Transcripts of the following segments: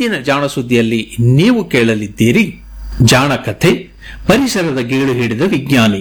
ಇಂದಿನ ಜಾಣ ಸುದ್ದಿಯಲ್ಲಿ ನೀವು ಕೇಳಲಿದ್ದೀರಿ ಜಾಣ ಕಥೆ ಪರಿಸರದ ಗೀಳು ಹಿಡಿದ ವಿಜ್ಞಾನಿ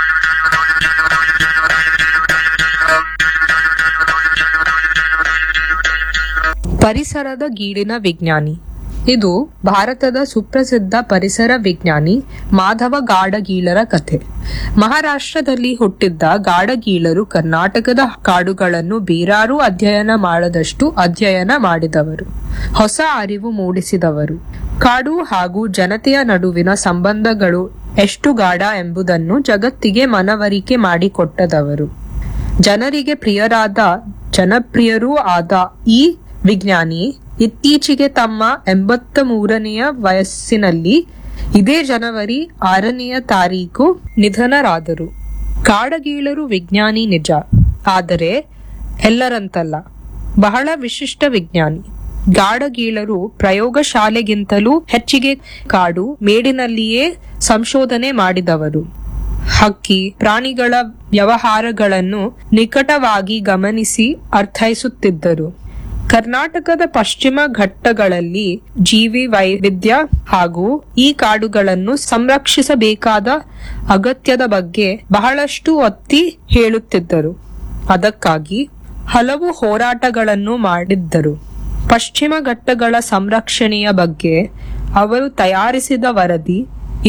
ಪರಿಸರದ ಗೀಳಿನ ವಿಜ್ಞಾನಿ ಇದು ಭಾರತದ ಸುಪ್ರಸಿದ್ಧ ಪರಿಸರ ವಿಜ್ಞಾನಿ ಮಾಧವ ಗಾಡಗೀಳರ ಕಥೆ ಮಹಾರಾಷ್ಟ್ರದಲ್ಲಿ ಹುಟ್ಟಿದ್ದ ಗಾಡಗೀಳರು ಕರ್ನಾಟಕದ ಕಾಡುಗಳನ್ನು ಬೇರಾರೂ ಅಧ್ಯಯನ ಮಾಡದಷ್ಟು ಅಧ್ಯಯನ ಮಾಡಿದವರು ಹೊಸ ಅರಿವು ಮೂಡಿಸಿದವರು ಕಾಡು ಹಾಗೂ ಜನತೆಯ ನಡುವಿನ ಸಂಬಂಧಗಳು ಎಷ್ಟು ಗಾಢ ಎಂಬುದನ್ನು ಜಗತ್ತಿಗೆ ಮನವರಿಕೆ ಮಾಡಿಕೊಟ್ಟದವರು ಜನರಿಗೆ ಪ್ರಿಯರಾದ ಜನಪ್ರಿಯರೂ ಆದ ಈ ವಿಜ್ಞಾನಿ ಇತ್ತೀಚೆಗೆ ತಮ್ಮ ಎಂಬತ್ತ ಮೂರನೆಯ ವಯಸ್ಸಿನಲ್ಲಿ ಇದೇ ಜನವರಿ ಆರನೆಯ ತಾರೀಕು ನಿಧನರಾದರು ಕಾಡಗೀಳರು ವಿಜ್ಞಾನಿ ನಿಜ ಆದರೆ ಎಲ್ಲರಂತಲ್ಲ ಬಹಳ ವಿಶಿಷ್ಟ ವಿಜ್ಞಾನಿ ಗಾಡಗೀಳರು ಪ್ರಯೋಗಶಾಲೆಗಿಂತಲೂ ಹೆಚ್ಚಿಗೆ ಕಾಡು ಮೇಡಿನಲ್ಲಿಯೇ ಸಂಶೋಧನೆ ಮಾಡಿದವರು ಹಕ್ಕಿ ಪ್ರಾಣಿಗಳ ವ್ಯವಹಾರಗಳನ್ನು ನಿಕಟವಾಗಿ ಗಮನಿಸಿ ಅರ್ಥೈಸುತ್ತಿದ್ದರು ಕರ್ನಾಟಕದ ಪಶ್ಚಿಮ ಘಟ್ಟಗಳಲ್ಲಿ ಜೀವಿ ವೈವಿಧ್ಯ ಹಾಗೂ ಈ ಕಾಡುಗಳನ್ನು ಸಂರಕ್ಷಿಸಬೇಕಾದ ಅಗತ್ಯದ ಬಗ್ಗೆ ಬಹಳಷ್ಟು ಒತ್ತಿ ಹೇಳುತ್ತಿದ್ದರು ಅದಕ್ಕಾಗಿ ಹಲವು ಹೋರಾಟಗಳನ್ನು ಮಾಡಿದ್ದರು ಪಶ್ಚಿಮ ಘಟ್ಟಗಳ ಸಂರಕ್ಷಣೆಯ ಬಗ್ಗೆ ಅವರು ತಯಾರಿಸಿದ ವರದಿ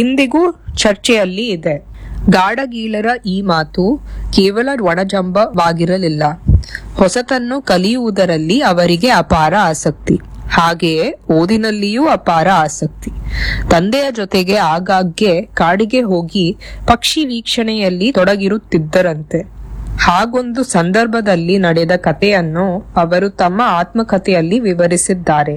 ಇಂದಿಗೂ ಚರ್ಚೆಯಲ್ಲಿ ಇದೆ ಗಾಡಗೀಳರ ಈ ಮಾತು ಕೇವಲ ಒಣಜಂಬವಾಗಿರಲಿಲ್ಲ ಹೊಸತನ್ನು ಕಲಿಯುವುದರಲ್ಲಿ ಅವರಿಗೆ ಅಪಾರ ಆಸಕ್ತಿ ಹಾಗೆಯೇ ಓದಿನಲ್ಲಿಯೂ ಅಪಾರ ಆಸಕ್ತಿ ತಂದೆಯ ಜೊತೆಗೆ ಆಗಾಗ್ಗೆ ಕಾಡಿಗೆ ಹೋಗಿ ಪಕ್ಷಿ ವೀಕ್ಷಣೆಯಲ್ಲಿ ತೊಡಗಿರುತ್ತಿದ್ದರಂತೆ ಹಾಗೊಂದು ಸಂದರ್ಭದಲ್ಲಿ ನಡೆದ ಕಥೆಯನ್ನು ಅವರು ತಮ್ಮ ಆತ್ಮಕಥೆಯಲ್ಲಿ ವಿವರಿಸಿದ್ದಾರೆ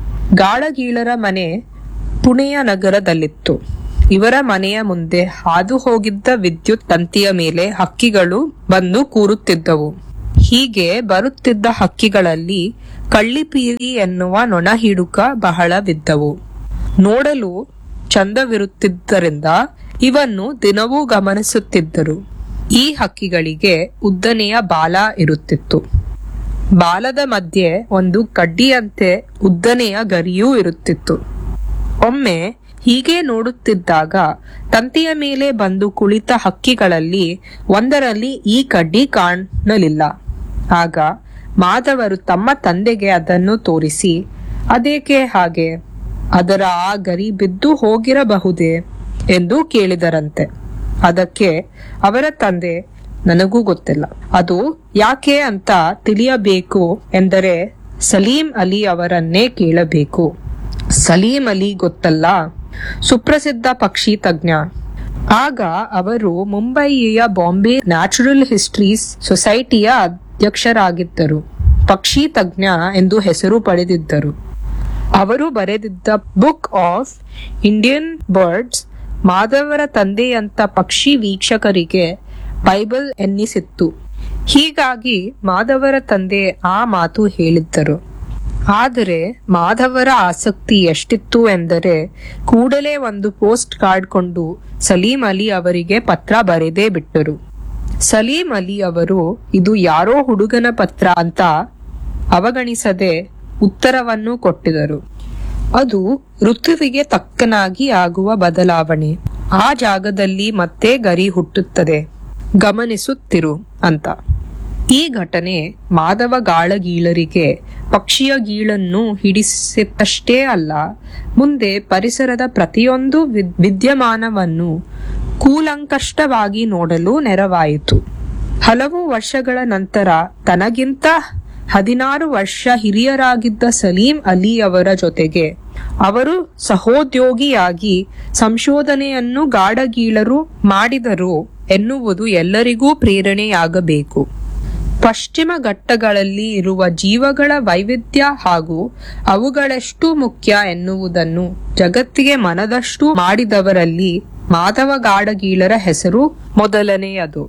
ಗಾಡಗೀಳರ ಮನೆ ಪುಣೆಯ ನಗರದಲ್ಲಿತ್ತು ಇವರ ಮನೆಯ ಮುಂದೆ ಹಾದು ಹೋಗಿದ್ದ ವಿದ್ಯುತ್ ತಂತಿಯ ಮೇಲೆ ಹಕ್ಕಿಗಳು ಬಂದು ಕೂರುತ್ತಿದ್ದವು ಹೀಗೆ ಬರುತ್ತಿದ್ದ ಹಕ್ಕಿಗಳಲ್ಲಿ ಕಳ್ಳಿಪೀರಿ ಎನ್ನುವ ನೊಣಹಿಡುಕ ಬಹಳವಿದ್ದವು ನೋಡಲು ಚಂದವಿರುತ್ತಿದ್ದರಿಂದ ಇವನ್ನು ದಿನವೂ ಗಮನಿಸುತ್ತಿದ್ದರು ಈ ಹಕ್ಕಿಗಳಿಗೆ ಉದ್ದನೆಯ ಬಾಲ ಇರುತ್ತಿತ್ತು ಬಾಲದ ಮಧ್ಯೆ ಒಂದು ಕಡ್ಡಿಯಂತೆ ಉದ್ದನೆಯ ಗರಿಯೂ ಇರುತ್ತಿತ್ತು ಒಮ್ಮೆ ಹೀಗೆ ನೋಡುತ್ತಿದ್ದಾಗ ತಂತಿಯ ಮೇಲೆ ಬಂದು ಕುಳಿತ ಹಕ್ಕಿಗಳಲ್ಲಿ ಒಂದರಲ್ಲಿ ಈ ಕಡ್ಡಿ ಕಾಣಲಿಲ್ಲ ಆಗ ಮಾಧವರು ತಮ್ಮ ತಂದೆಗೆ ಅದನ್ನು ತೋರಿಸಿ ಅದೇಕೆ ಹಾಗೆ ಅದರ ಆ ಗರಿ ಬಿದ್ದು ಹೋಗಿರಬಹುದೇ ಎಂದು ಕೇಳಿದರಂತೆ ಅದಕ್ಕೆ ಅವರ ತಂದೆ ನನಗೂ ಗೊತ್ತಿಲ್ಲ ಅದು ಯಾಕೆ ಅಂತ ತಿಳಿಯಬೇಕು ಎಂದರೆ ಸಲೀಂ ಅಲಿ ಅವರನ್ನೇ ಕೇಳಬೇಕು ಸಲೀಂ ಅಲಿ ಗೊತ್ತಲ್ಲ ಸುಪ್ರಸಿದ್ಧ ಪಕ್ಷಿ ತಜ್ಞ ಆಗ ಅವರು ಮುಂಬಯಿಯ ಬಾಂಬೆ ನ್ಯಾಚುರಲ್ ಹಿಸ್ಟ್ರೀಸ್ ಸೊಸೈಟಿಯ ಅಧ್ಯಕ್ಷರಾಗಿದ್ದರು ಪಕ್ಷಿ ತಜ್ಞ ಎಂದು ಹೆಸರು ಪಡೆದಿದ್ದರು ಅವರು ಬರೆದಿದ್ದ ಬುಕ್ ಆಫ್ ಇಂಡಿಯನ್ ಬರ್ಡ್ಸ್ ಮಾಧವರ ತಂದೆಯಂತ ಪಕ್ಷಿ ವೀಕ್ಷಕರಿಗೆ ಬೈಬಲ್ ಎನ್ನಿಸಿತ್ತು ಹೀಗಾಗಿ ಮಾಧವರ ತಂದೆ ಆ ಮಾತು ಹೇಳಿದ್ದರು ಆದರೆ ಮಾಧವರ ಆಸಕ್ತಿ ಎಷ್ಟಿತ್ತು ಎಂದರೆ ಕೂಡಲೇ ಒಂದು ಪೋಸ್ಟ್ ಕಾರ್ಡ್ ಕೊಂಡು ಸಲೀಂ ಅಲಿ ಅವರಿಗೆ ಪತ್ರ ಬರೆದೇ ಬಿಟ್ಟರು ಸಲೀಂ ಅಲಿ ಅವರು ಇದು ಯಾರೋ ಹುಡುಗನ ಪತ್ರ ಅಂತ ಅವಗಣಿಸದೆ ಉತ್ತರವನ್ನು ಕೊಟ್ಟಿದರು ಅದು ಋತುವಿಗೆ ತಕ್ಕನಾಗಿ ಆಗುವ ಬದಲಾವಣೆ ಆ ಜಾಗದಲ್ಲಿ ಮತ್ತೆ ಗರಿ ಹುಟ್ಟುತ್ತದೆ ಗಮನಿಸುತ್ತಿರು ಅಂತ ಈ ಘಟನೆ ಮಾಧವ ಗಾಳಗೀಳರಿಗೆ ಪಕ್ಷಿಯ ಗೀಳನ್ನು ಹಿಡಿಸಿತ್ತಷ್ಟೇ ಅಲ್ಲ ಮುಂದೆ ಪರಿಸರದ ಪ್ರತಿಯೊಂದು ವಿದ್- ವಿದ್ಯಮಾನವನ್ನು ಕೂಲಂಕಷ್ಟವಾಗಿ ನೋಡಲು ನೆರವಾಯಿತು ಹಲವು ವರ್ಷಗಳ ನಂತರ ತನಗಿಂತ ಹದಿನಾರು ವರ್ಷ ಹಿರಿಯರಾಗಿದ್ದ ಸಲೀಂ ಅಲಿ ಅವರ ಜೊತೆಗೆ ಅವರು ಸಹೋದ್ಯೋಗಿಯಾಗಿ ಸಂಶೋಧನೆಯನ್ನು ಗಾಢಗೀಳರು ಮಾಡಿದರು ಎನ್ನುವುದು ಎಲ್ಲರಿಗೂ ಪ್ರೇರಣೆಯಾಗಬೇಕು ಪಶ್ಚಿಮ ಘಟ್ಟಗಳಲ್ಲಿ ಇರುವ ಜೀವಗಳ ವೈವಿಧ್ಯ ಹಾಗೂ ಅವುಗಳೆಷ್ಟು ಮುಖ್ಯ ಎನ್ನುವುದನ್ನು ಜಗತ್ತಿಗೆ ಮನದಷ್ಟು ಮಾಡಿದವರಲ್ಲಿ ಮಾಧವ ಗಾಡಗೀಳರ ಹೆಸರು ಮೊದಲನೆಯದು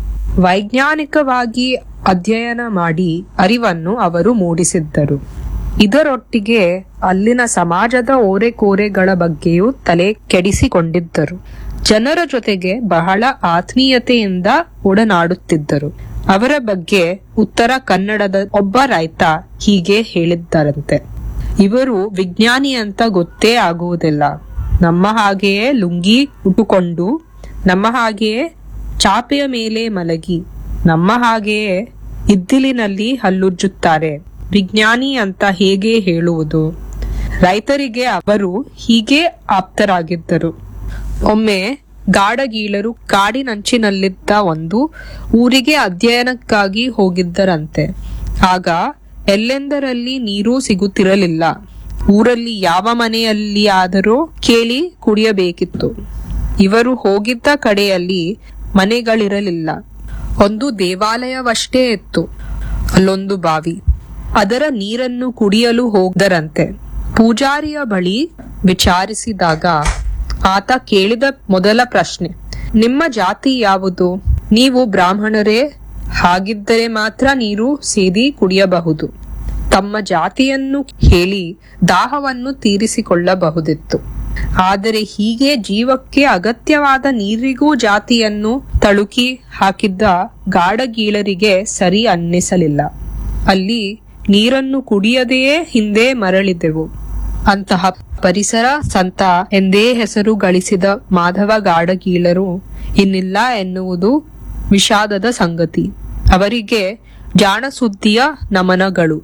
ವೈಜ್ಞಾನಿಕವಾಗಿ ಅಧ್ಯಯನ ಮಾಡಿ ಅರಿವನ್ನು ಅವರು ಮೂಡಿಸಿದ್ದರು ಇದರೊಟ್ಟಿಗೆ ಅಲ್ಲಿನ ಸಮಾಜದ ಓರೆಕೋರೆಗಳ ಬಗ್ಗೆಯೂ ತಲೆ ಕೆಡಿಸಿಕೊಂಡಿದ್ದರು ಜನರ ಜೊತೆಗೆ ಬಹಳ ಆತ್ಮೀಯತೆಯಿಂದ ಒಡನಾಡುತ್ತಿದ್ದರು ಅವರ ಬಗ್ಗೆ ಉತ್ತರ ಕನ್ನಡದ ಒಬ್ಬ ರೈತ ಹೀಗೆ ಹೇಳಿದ್ದರಂತೆ ಇವರು ವಿಜ್ಞಾನಿ ಅಂತ ಗೊತ್ತೇ ಆಗುವುದಿಲ್ಲ ನಮ್ಮ ಹಾಗೆಯೇ ಲುಂಗಿ ಉಟ್ಟುಕೊಂಡು ನಮ್ಮ ಹಾಗೆಯೇ ಚಾಪೆಯ ಮೇಲೆ ಮಲಗಿ ನಮ್ಮ ಹಾಗೆಯೇ ಇದ್ದಿಲಿನಲ್ಲಿ ಹಲ್ಲುಜ್ಜುತ್ತಾರೆ ವಿಜ್ಞಾನಿ ಅಂತ ಹೇಗೆ ಹೇಳುವುದು ರೈತರಿಗೆ ಅವರು ಹೀಗೆ ಆಪ್ತರಾಗಿದ್ದರು ಒಮ್ಮೆ ಗಾಡಗೀಳರು ಕಾಡಿನಂಚಿನಲ್ಲಿದ್ದ ಒಂದು ಊರಿಗೆ ಅಧ್ಯಯನಕ್ಕಾಗಿ ಹೋಗಿದ್ದರಂತೆ ಆಗ ಎಲ್ಲೆಂದರಲ್ಲಿ ನೀರು ಸಿಗುತ್ತಿರಲಿಲ್ಲ ಊರಲ್ಲಿ ಯಾವ ಮನೆಯಲ್ಲಿ ಆದರೂ ಕೇಳಿ ಕುಡಿಯಬೇಕಿತ್ತು ಇವರು ಹೋಗಿದ್ದ ಕಡೆಯಲ್ಲಿ ಮನೆಗಳಿರಲಿಲ್ಲ ಒಂದು ದೇವಾಲಯವಷ್ಟೇ ಇತ್ತು ಅಲ್ಲೊಂದು ಬಾವಿ ಅದರ ನೀರನ್ನು ಕುಡಿಯಲು ಹೋಗದರಂತೆ ಪೂಜಾರಿಯ ಬಳಿ ವಿಚಾರಿಸಿದಾಗ ಆತ ಕೇಳಿದ ಮೊದಲ ಪ್ರಶ್ನೆ ನಿಮ್ಮ ಜಾತಿ ಯಾವುದು ನೀವು ಬ್ರಾಹ್ಮಣರೇ ಹಾಗಿದ್ದರೆ ಮಾತ್ರ ನೀರು ಸೇದಿ ಕುಡಿಯಬಹುದು ತಮ್ಮ ಜಾತಿಯನ್ನು ಹೇಳಿ ದಾಹವನ್ನು ತೀರಿಸಿಕೊಳ್ಳಬಹುದಿತ್ತು ಆದರೆ ಹೀಗೆ ಜೀವಕ್ಕೆ ಅಗತ್ಯವಾದ ನೀರಿಗೂ ಜಾತಿಯನ್ನು ತಳುಕಿ ಹಾಕಿದ್ದ ಗಾಡಗೀಳರಿಗೆ ಸರಿ ಅನ್ನಿಸಲಿಲ್ಲ ಅಲ್ಲಿ ನೀರನ್ನು ಕುಡಿಯದೆಯೇ ಹಿಂದೆ ಮರಳಿದೆವು ಅಂತಹ ಪರಿಸರ ಸಂತ ಎಂದೇ ಹೆಸರು ಗಳಿಸಿದ ಮಾಧವ ಗಾಡಗೀಳರು ಇನ್ನಿಲ್ಲ ಎನ್ನುವುದು ವಿಷಾದದ ಸಂಗತಿ ಅವರಿಗೆ ಜಾಣಸುದ್ದಿಯ ನಮನಗಳು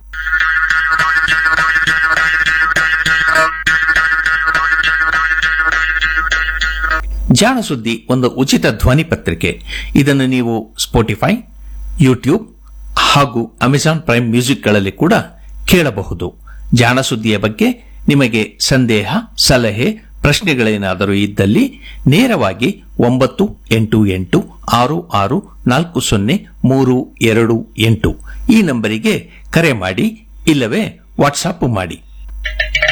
ಜಾಣ ಸುದ್ದಿ ಒಂದು ಉಚಿತ ಧ್ವನಿ ಪತ್ರಿಕೆ ಇದನ್ನು ನೀವು ಸ್ಪೋಟಿಫೈ ಯೂಟ್ಯೂಬ್ ಹಾಗೂ ಅಮೆಜಾನ್ ಪ್ರೈಮ್ ಮ್ಯೂಸಿಕ್ಗಳಲ್ಲಿ ಕೂಡ ಕೇಳಬಹುದು ಜಾಣ ಸುದ್ದಿಯ ಬಗ್ಗೆ ನಿಮಗೆ ಸಂದೇಹ ಸಲಹೆ ಪ್ರಶ್ನೆಗಳೇನಾದರೂ ಇದ್ದಲ್ಲಿ ನೇರವಾಗಿ ಒಂಬತ್ತು ಎಂಟು ಎಂಟು ಆರು ಆರು ನಾಲ್ಕು ಸೊನ್ನೆ ಮೂರು ಎರಡು ಎಂಟು ಈ ನಂಬರಿಗೆ ಕರೆ ಮಾಡಿ ಇಲ್ಲವೇ ವಾಟ್ಸಾಪ್ ಮಾಡಿ